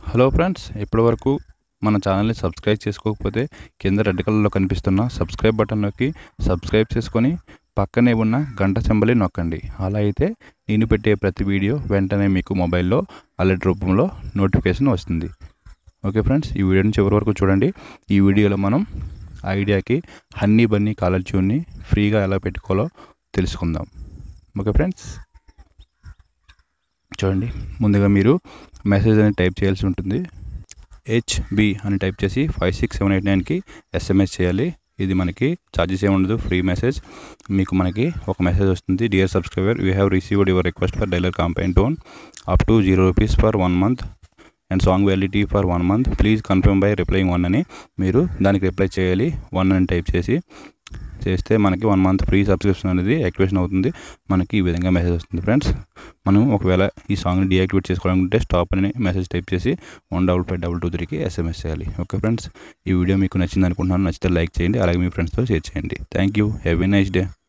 hello friends ఇప్పటివరకు మన ఛానల్ని సబ్స్క్రైబ్ చేసుకోకపోతే కింద రెడ్ కలర్లో కనిపిస్తున్న సబ్స్క్రైబ్ బటన్ నొక్కి సబ్స్క్రైబ్ చేసుకొని పక్కనే ఉన్న గంట చెంబలి నొక్కండి అలా అయితే నేను పెట్టే ప్రతి వీడియో వెంటనే మీకు మొబైల్లో అలర్ట్ రూపంలో నోటిఫికేషన్ వస్తుంది ఓకే ఫ్రెండ్స్ ఈ వీడియోని చివరి వరకు చూడండి ఈ వీడియోలో మనం ఐడియాకి హన్నీ బన్నీ కాలర్ ట్యూన్ని ఫ్రీగా ఎలా పెట్టుకోవాలో తెలుసుకుందాం ఓకే ఫ్రెండ్స్ చూడండి ముందుగా మీరు మెసేజ్ అని టైప్ చేయాల్సి ఉంటుంది హెచ్బి అని టైప్ చేసి ఫైవ్ సిక్స్ సెవెన్ ఎయిట్ నైన్కి ఎస్ఎంఎస్ చేయాలి ఇది మనకి ఛార్జెస్ ఏమి ఉండదు ఫ్రీ మెసేజ్ మీకు మనకి ఒక మెసేజ్ వస్తుంది dear subscriber you have received your request for dialer campaign tone up to zero rupees for one month and song validity for one month please confirm by replying one అని మీరు దానికి reply చేయాలి one అని type చేసి చేస్తే మనకి one month free subscription అనేది activation అవుతుంది మనకి ఈ విధంగా మెసేజ్ వస్తుంది ఫ్రెండ్స్ మనం ఒకవేళ ఈ సాంగ్ని డీయాక్టివేట్ చేసుకోవాలనుకుంటే స్టాప్ అని మెసేజ్ టైప్ చేసి one double five double two త్రీకి ఎస్ఎంఎస్ చేయాలి ఓకే ఫ్రెండ్స్ ఈ వీడియో మీకు నచ్చింది అనుకుంటున్నాను నచ్చితే లైక్ చేయండి అలాగే మీ ఫ్రెండ్స్తో షేర్ చేయండి thank you have a nice day